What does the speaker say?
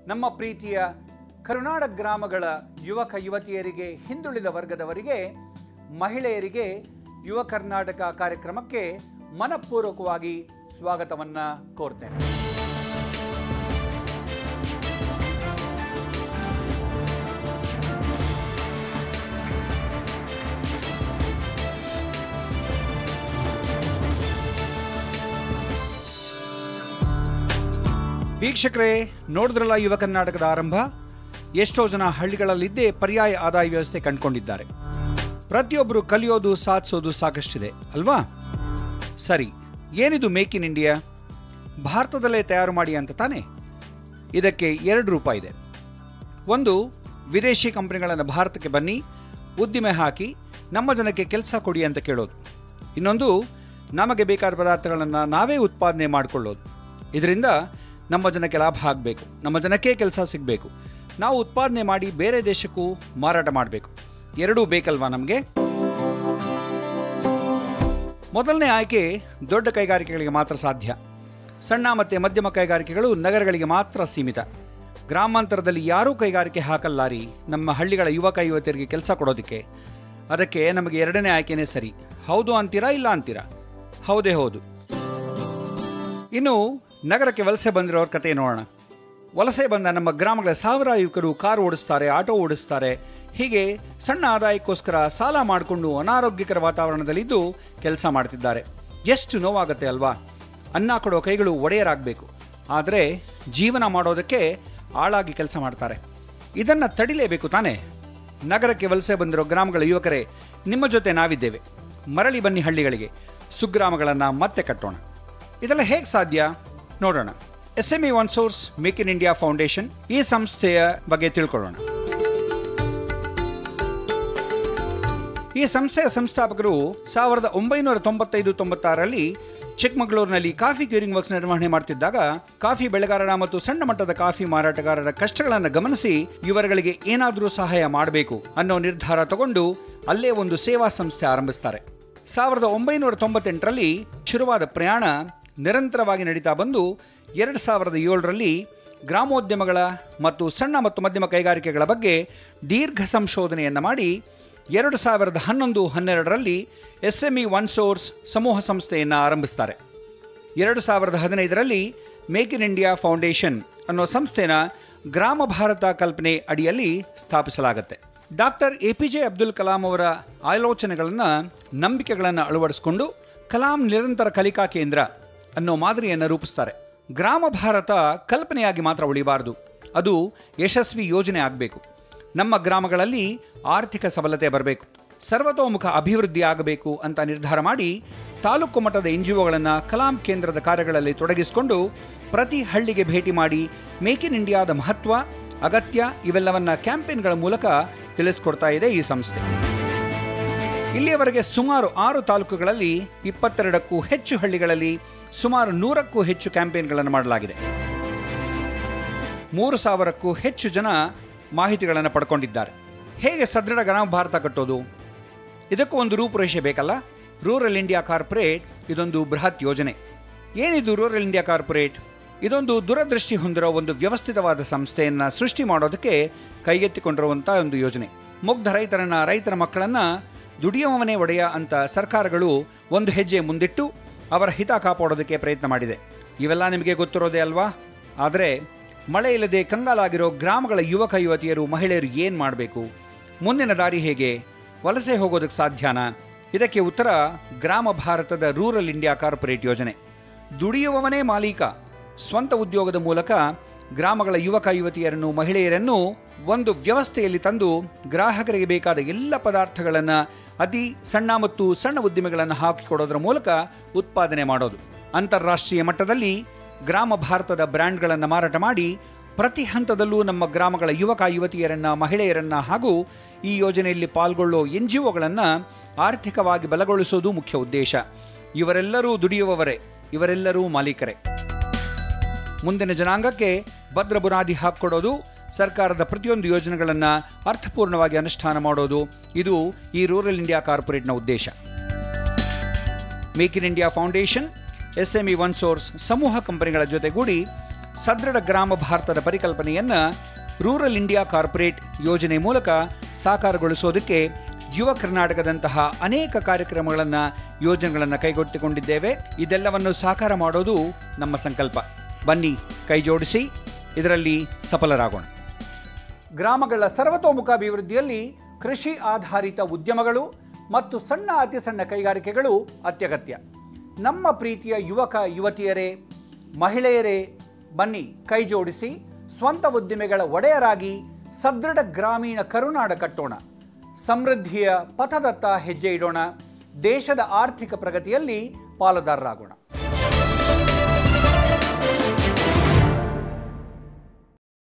ನಮ್ಮ ಪ್ರೀತಿಯ ಕರುನಾಡ ಗ್ರಾಮಗಳ ಯುವಕ ಯುವತಿಯರಿಗೆ ಹಿಂದುಳಿದ ವರ್ಗದವರಿಗೆ ಮಹಿಳೆಯರಿಗೆ ಯುವ ಕರ್ನಾಟಕ ಕಾರ್ಯಕ್ರಮಕ್ಕೆ ಮನಪೂರ್ವಕವಾಗಿ ಸ್ವಾಗತವನ್ನ ಕೋರ್ತೇನೆ ವೀಕ್ಷಕರೇ ನೋಡಿದ್ರಲ್ಲ ಯುವ ಕರ್ನಾಟಕದ ಆರಂಭ ಎಷ್ಟೋ ಜನ ಹಳ್ಳಿಗಳಲ್ಲಿದ್ದೇ ಪರ್ಯಾಯ ಆದಾಯ ವ್ಯವಸ್ಥೆ ಕಂಡುಕೊಂಡಿದ್ದಾರೆ ಪ್ರತಿಯೊಬ್ಬರು ಕಲಿಯೋದು ಸಾಧಿಸೋದು ಸಾಕಷ್ಟಿದೆ ಅಲ್ವಾ ಸರಿ ಏನಿದು ಮೇಕ್ ಇನ್ ಇಂಡಿಯಾ ಭಾರತದಲ್ಲೇ ತಯಾರು ಮಾಡಿ ಅಂತ ತಾನೇ ಇದಕ್ಕೆ ಎರಡು ರೂಪ ಇದೆ ಒಂದು ವಿದೇಶಿ ಕಂಪನಿಗಳನ್ನು ಭಾರತಕ್ಕೆ ಬನ್ನಿ ಉದ್ದಿಮೆ ಹಾಕಿ ನಮ್ಮ ಜನಕ್ಕೆ ಕೆಲಸ ಕೊಡಿ ಅಂತ ಕೇಳೋದು ಇನ್ನೊಂದು ನಮಗೆ ಬೇಕಾದ ಪದಾರ್ಥಗಳನ್ನು ನಾವೇ ಉತ್ಪಾದನೆ ಮಾಡಿಕೊಳ್ಳೋದು ಇದರಿಂದ ನಮ್ಮ ಜನಕ್ಕೆ ಲಾಭ ಆಗಬೇಕು ನಮ್ಮ ಜನಕ್ಕೆ ಕೆಲಸ ಸಿಗಬೇಕು ನಾವು ಉತ್ಪಾದನೆ ಮಾಡಿ ಬೇರೆ ದೇಶಕ್ಕೂ ಮಾರಾಟ ಮಾಡಬೇಕು ಎರಡೂ ಬೇಕಲ್ವಾ ನಮಗೆ ಮೊದಲನೇ ಆಯ್ಕೆ ದೊಡ್ಡ ಕೈಗಾರಿಕೆಗಳಿಗೆ ಮಾತ್ರ ಸಾಧ್ಯ ಸಣ್ಣ ಮತ್ತು ಮಧ್ಯಮ ಕೈಗಾರಿಕೆಗಳು ನಗರಗಳಿಗೆ ಮಾತ್ರ ಸೀಮಿತ ಗ್ರಾಮಾಂತರದಲ್ಲಿ ಯಾರೂ ಕೈಗಾರಿಕೆ ಹಾಕಲ್ಲಾರಿ ನಮ್ಮ ಹಳ್ಳಿಗಳ ಯುವಕ ಯುವತಿಯರಿಗೆ ಕೆಲಸ ಕೊಡೋದಕ್ಕೆ ಅದಕ್ಕೆ ನಮಗೆ ಎರಡನೇ ಆಯ್ಕೆನೇ ಸರಿ ಹೌದು ಅಂತೀರಾ ಇಲ್ಲ ಅಂತೀರಾ ಹೌದೇ ಹೌದು ಇನ್ನು ನಗರಕ್ಕೆ ವಲಸೆ ಬಂದಿರೋರ ಕತೆ ನೋಡೋಣ ವಲಸೆ ಬಂದ ನಮ್ಮ ಗ್ರಾಮಗಳ ಸಾವಿರ ಯುವಕರು ಕಾರು ಓಡಿಸ್ತಾರೆ ಆಟೋ ಓಡಿಸ್ತಾರೆ ಹೀಗೆ ಸಣ್ಣ ಆದಾಯಕ್ಕೋಸ್ಕರ ಸಾಲ ಮಾಡಿಕೊಂಡು ಅನಾರೋಗ್ಯಕರ ವಾತಾವರಣದಲ್ಲಿದ್ದು ಕೆಲಸ ಮಾಡ್ತಿದ್ದಾರೆ ಎಷ್ಟು ನೋವಾಗುತ್ತೆ ಅಲ್ವಾ ಅನ್ನ ಕೊಡೋ ಕೈಗಳು ಒಡೆಯರಾಗಬೇಕು ಆದರೆ ಜೀವನ ಮಾಡೋದಕ್ಕೆ ಆಳಾಗಿ ಕೆಲಸ ಮಾಡ್ತಾರೆ ಇದನ್ನು ತಡಿಲೇಬೇಕು ತಾನೇ ನಗರಕ್ಕೆ ವಲಸೆ ಬಂದಿರೋ ಗ್ರಾಮಗಳ ಯುವಕರೇ ನಿಮ್ಮ ಜೊತೆ ನಾವಿದ್ದೇವೆ ಮರಳಿ ಬನ್ನಿ ಹಳ್ಳಿಗಳಿಗೆ ಸುಗ್ರಾಮಗಳನ್ನು ಮತ್ತೆ ಕಟ್ಟೋಣ ಇದೆಲ್ಲ ಹೇಗೆ ಸಾಧ್ಯ ನೋಡೋಣ S M E one source make in India foundation ಈ ಸಂಸ್ಥೆಯ ಬಗ್ಗೆ ತಿಳ್ಕೊಳ್ಳೋಣ ಈ ಸಂಸ್ಥೆಯ ಸಂಸ್ಥಾಪಕರು ಸಾವಿರದ ಒಂಬೈನೂರ ತೊಂಬತ್ತೈದು ತೊಂಬತ್ತಾರರಲ್ಲಿ ಚಿಕ್ಕಮಗಳೂರಿನಲ್ಲಿ ಕಾಫಿ ಕ್ಯೂರಿಂಗ್ ವರ್ಕ್ಸ್ ನಿರ್ವಹಣೆ ಮಾಡ್ತಿದ್ದಾಗ ಕಾಫಿ ಬೆಳೆಗಾರರ ಮತ್ತು ಸಣ್ಣ ಮಟ್ಟದ ಕಾಫಿ ಮಾರಾಟಗಾರರ ಕಷ್ಟಗಳನ್ನು ಗಮನಿಸಿ ಇವರುಗಳಿಗೆ ಏನಾದರೂ ಸಹಾಯ ಮಾಡಬೇಕು ಅನ್ನೋ ನಿರ್ಧಾರ ತಗೊಂಡು ಅಲ್ಲೇ ಒಂದು ಸೇವಾ ಸಂಸ್ಥೆ ಆರಂಭಿಸ್ತಾರೆ ಸಾವಿರದ ಒಂಬೈನೂರ ತೊಂಬತ್ತೆಂಟರಲ್ಲಿ ಶುರುವಾದ ಪ್ರಯಾಣ ನಿರಂತರವಾಗಿ ನಡೀತಾ ಬಂದು ಎರಡು ಸಾವಿರದ ಏಳರಲ್ಲಿ ಗ್ರಾಮೋದ್ಯಮಗಳ ಮತ್ತು ಸಣ್ಣ ಮತ್ತು ಮಧ್ಯಮ ಕೈಗಾರಿಕೆಗಳ ಬಗ್ಗೆ ದೀರ್ಘ ಸಂಶೋಧನೆಯನ್ನು ಮಾಡಿ ಎರಡು ಸಾವಿರದ ಹನ್ನೊಂದು ಹನ್ನೆರಡರಲ್ಲಿ S M E one source ಸಮೂಹ ಸಂಸ್ಥೆಯನ್ನು ಆರಂಭಿಸ್ತಾರೆ ಎರಡು ಸಾವಿರದ ಹದಿನೈದರಲ್ಲಿ ಮೇಕ್ ಇನ್ ಇಂಡಿಯಾ ಫೌಂಡೇಶನ್ ಅನ್ನೋ ಸಂಸ್ಥೆನ ಗ್ರಾಮ ಭಾರತ ಕಲ್ಪನೆ ಅಡಿಯಲ್ಲಿ ಸ್ಥಾಪಿಸಲಾಗುತ್ತೆ doctor A P J Abdul Kalam ಅವರ ಆಲೋಚನೆಗಳನ್ನು ನಂಬಿಕೆಗಳನ್ನು ಅಳವಡಿಸಿಕೊಂಡು ಕಲಾಂ ನಿರಂತರ ಕಲಿಕಾ ಕೇಂದ್ರ ಅನ್ನೋ ಮಾದರಿಯನ್ನು ರೂಪಿಸ್ತಾರೆ ಗ್ರಾಮ ಭಾರತ ಕಲ್ಪನೆಯಾಗಿ ಮಾತ್ರ ಉಳಿಬಾರದು ಅದು ಯಶಸ್ವಿ ಯೋಜನೆ ಆಗಬೇಕು ನಮ್ಮ ಗ್ರಾಮಗಳಲ್ಲಿ ಆರ್ಥಿಕ ಸಬಲತೆ ಬರಬೇಕು ಸರ್ವತೋಮುಖ ಅಭಿವೃದ್ಧಿ ಆಗಬೇಕು ಅಂತ ನಿರ್ಧಾರ ಮಾಡಿ ತಾಲೂಕು ಮಟ್ಟದ ಎನ್ ಜಿ ಒಗಳನ್ನು ಕಲಾಂ ಕೇಂದ್ರದ ಕಾರ್ಯಗಳಲ್ಲಿ ತೊಡಗಿಸಿಕೊಂಡು ಪ್ರತಿ ಹಳ್ಳಿಗೆ ಭೇಟಿ ಮಾಡಿ ಮೇಕ್ ಇನ್ ಇಂಡಿಯಾದ ಮಹತ್ವ ಅಗತ್ಯ ಇವೆಲ್ಲವನ್ನ ಕ್ಯಾಂಪೇನ್ಗಳ ಮೂಲಕ ತಿಳಿಸ್ಕೊಡ್ತಾ ಇದೆ ಈ ಸಂಸ್ಥೆ ಇಲ್ಲಿಯವರೆಗೆ ಸುಮಾರು ಆರು ತಾಲೂಕುಗಳಲ್ಲಿ ಇಪ್ಪತ್ತೆರಡಕ್ಕೂ ಹೆಚ್ಚು ಹಳ್ಳಿಗಳಲ್ಲಿ ಸುಮಾರು ನೂರಕ್ಕೂ ಹೆಚ್ಚು ಕ್ಯಾಂಪೇನ್ಗಳನ್ನು ಮಾಡಲಾಗಿದೆ ಮೂರು ಸಾವಿರಕ್ಕೂ ಹೆಚ್ಚು ಜನ ಮಾಹಿತಿಗಳನ್ನು ಪಡ್ಕೊಂಡಿದ್ದಾರೆ ಹೇಗೆ ಸದೃಢ ಗ್ರಾಮ ಭಾರತ ಕಟ್ಟೋದು ಇದಕ್ಕೂ ಒಂದು ರೂಪುರೇಷೆ ಬೇಕಲ್ಲ ರೂರಲ್ ಇಂಡಿಯಾ ಕಾರ್ಪೊರೇಟ್ ಇದೊಂದು ಬೃಹತ್ ಯೋಜನೆ ಏನಿದು ರೂರಲ್ ಇಂಡಿಯಾ ಕಾರ್ಪೊರೇಟ್ ಇದೊಂದು ದೂರದೃಷ್ಟಿ ಹೊಂದಿರೋ ಒಂದು ವ್ಯವಸ್ಥಿತವಾದ ಸಂಸ್ಥೆಯನ್ನು ಸೃಷ್ಟಿ ಮಾಡೋದಕ್ಕೆ ಕೈಗೆತ್ತಿಕೊಂಡಿರುವಂಥ ಒಂದು ಯೋಜನೆ ಮುಗ್ಧ ರೈತರನ್ನ ರೈತರ ಮಕ್ಕಳನ್ನ ದುಡಿಯುವವನೇ ಒಡೆಯ ಅಂತ ಸರ್ಕಾರಗಳು ಒಂದು ಹೆಜ್ಜೆ ಮುಂದಿಟ್ಟು ಅವರ ಹಿತ ಕಾಪಾಡೋದಕ್ಕೆ ಪ್ರಯತ್ನ ಮಾಡಿದೆ ಇವೆಲ್ಲ ನಿಮಗೆ ಗೊತ್ತಿರೋದೇ ಅಲ್ವಾ ಆದರೆ ಮಳೆ ಇಲ್ಲದೆ ಕಂಗಾಲಾಗಿರೋ ಗ್ರಾಮಗಳ ಯುವಕ ಯುವತಿಯರು ಮಹಿಳೆಯರು ಏನು ಮಾಡಬೇಕು ಮುಂದಿನ ದಾರಿ ಹೇಗೆ ವಲಸೆ ಹೋಗೋದಕ್ಕೆ ಸಾಧ್ಯನಾ ಇದಕ್ಕೆ ಉತ್ತರ ಗ್ರಾಮ ಭಾರತದ ರೂರಲ್ ಇಂಡಿಯಾ ಕಾರ್ಪೊರೇಟ್ ಯೋಜನೆ ದುಡಿಯುವವನೇ ಮಾಲೀಕ ಸ್ವಂತ ಉದ್ಯೋಗದ ಮೂಲಕ ಗ್ರಾಮಗಳ ಯುವಕ ಯುವತಿಯರನ್ನು ಮಹಿಳೆಯರನ್ನು ಒಂದು ವ್ಯವಸ್ಥೆಯಲ್ಲಿ ತಂದು ಗ್ರಾಹಕರಿಗೆ ಬೇಕಾದ ಎಲ್ಲ ಪದಾರ್ಥಗಳನ್ನು ಅತಿ ಸಣ್ಣ ಮತ್ತು ಸಣ್ಣ ಉದ್ದಿಮೆಗಳನ್ನು ಹಾಕಿಕೊಡೋದರ ಮೂಲಕ ಉತ್ಪಾದನೆ ಮಾಡೋದು ಅಂತಾರಾಷ್ಟ್ರೀಯ ಮಟ್ಟದಲ್ಲಿ ಗ್ರಾಮ ಭಾರತದ ಬ್ರ್ಯಾಂಡ್ಗಳನ್ನು ಮಾರಾಟ ಮಾಡಿ ಪ್ರತಿ ಹಂತದಲ್ಲೂ ನಮ್ಮ ಗ್ರಾಮಗಳ ಯುವಕ ಯುವತಿಯರನ್ನ ಮಹಿಳೆಯರನ್ನ ಹಾಗೂ ಈ ಯೋಜನೆಯಲ್ಲಿ ಪಾಲ್ಗೊಳ್ಳೋ ಎನ್ ಜಿ ಒಗಳನ್ನು ಆರ್ಥಿಕವಾಗಿ ಬಲಗೊಳಿಸೋದು ಮುಖ್ಯ ಉದ್ದೇಶ ಇವರೆಲ್ಲರೂ ದುಡಿಯುವವರೇ ಇವರೆಲ್ಲರೂ ಮಾಲೀಕರೇ ಮುಂದಿನ ಜನಾಂಗಕ್ಕೆ ಭದ್ರ ಬುನಾದಿ ಹಾಕ್ಕೊಡೋದು ಸರ್ಕಾರದ ಪ್ರತಿಯೊಂದು ಯೋಜನೆಗಳನ್ನು ಅರ್ಥಪೂರ್ಣವಾಗಿ ಅನುಷ್ಠಾನ ಮಾಡೋದು ಇದು ಈ ರೂರಲ್ ಇಂಡಿಯಾ ಕಾರ್ಪೊರೇಟ್ನ ಉದ್ದೇಶ make in India foundation S M E one source ಸಮೂಹ ಕಂಪನಿಗಳ ಜೊತೆಗೂಡಿ ಸದೃಢ ಗ್ರಾಮ ಭಾರತದ ಪರಿಕಲ್ಪನೆಯನ್ನ ರೂರಲ್ ಇಂಡಿಯಾ ಕಾರ್ಪೊರೇಟ್ ಯೋಜನೆ ಮೂಲಕ ಸಾಕಾರಗೊಳಿಸೋದಕ್ಕೆ ಯುವ ಕರ್ನಾಟಕದಂತಹ ಅನೇಕ ಕಾರ್ಯಕ್ರಮಗಳನ್ನು ಯೋಜನೆಗಳನ್ನು ಕೈಗೊತ್ತಿಕೊಂಡಿದ್ದೇವೆ ಇದೆಲ್ಲವನ್ನು ಸಾಕಾರ ಮಾಡೋದು ನಮ್ಮ ಸಂಕಲ್ಪ ಬನ್ನಿ ಕೈ ಜೋಡಿಸಿ ಇದರಲ್ಲಿ ಸಫಲರಾಗೋಣ ಗ್ರಾಮಗಳ ಸರ್ವತೋಮುಖ ಅಭಿವೃದ್ಧಿಯಲ್ಲಿ ಕೃಷಿ ಆಧಾರಿತ ಉದ್ಯಮಗಳು ಮತ್ತು ಸಣ್ಣ ಅತಿ ಸಣ್ಣ ಕೈಗಾರಿಕೆಗಳು ಅತ್ಯಗತ್ಯ ನಮ್ಮ ಪ್ರೀತಿಯ ಯುವಕ ಯುವತಿಯರೇ ಮಹಿಳೆಯರೇ ಬನ್ನಿ ಕೈ ಜೋಡಿಸಿ ಸ್ವಂತ ಉದ್ದಿಮೆಗಳ ಒಡೆಯರಾಗಿ ಸದೃಢ ಗ್ರಾಮೀಣ ಕರುನಾಡ ಕಟ್ಟೋಣ ಸಮೃದ್ಧಿಯ ಪಥದತ್ತ ಹೆಜ್ಜೆ ಇಡೋಣ ದೇಶದ ಆರ್ಥಿಕ ಪ್ರಗತಿಯಲ್ಲಿ ಪಾಲುದಾರರಾಗೋಣ